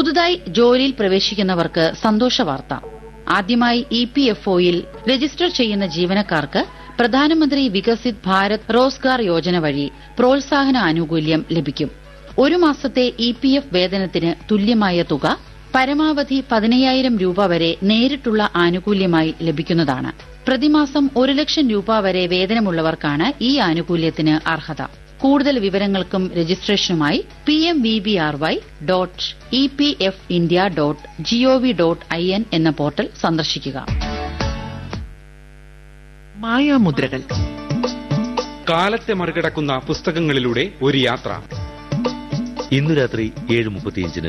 പുതുതായി ജോലിയിൽ പ്രവേശിക്കുന്നവർക്ക് സന്തോഷ വാർത്ത ആദ്യമായി ഇ പി എഫ് ഒയിൽ രജിസ്റ്റർ ചെയ്യുന്ന ജീവനക്കാർക്ക് പ്രധാനമന്ത്രി വികസിത് ഭാരത് റോസ്ഗാർ യോജന വഴി പ്രോത്സാഹന ആനുകൂല്യം ലഭിക്കും ഒരു മാസത്തെ ഇ പി എഫ് വേതനത്തിന് തുല്യമായ തുക പരമാവധി പതിനയ്യായിരം രൂപ വരെ നേരിട്ടുള്ള ആനുകൂല്യമായി ലഭിക്കുന്നതാണ് പ്രതിമാസം ഒരു ലക്ഷം രൂപ വരെ വേതനമുള്ളവർക്കാണ് ഈ ആനുകൂല്യത്തിന് അർഹത കൂടുതൽ വിവരങ്ങൾക്കും രജിസ്ട്രേഷനുമായി P M V B R Y dot E P F India dot gov dot I N എന്ന പോർട്ടൽ സന്ദർശിക്കുക മായാമുദ്രകൾ കാലത്തെ മറികടക്കുന്ന പുസ്തകങ്ങളിലൂടെ ഒരു യാത്ര ഇന്നു രാത്രി ഏഴ് മുപ്പത്തിയഞ്ചിന്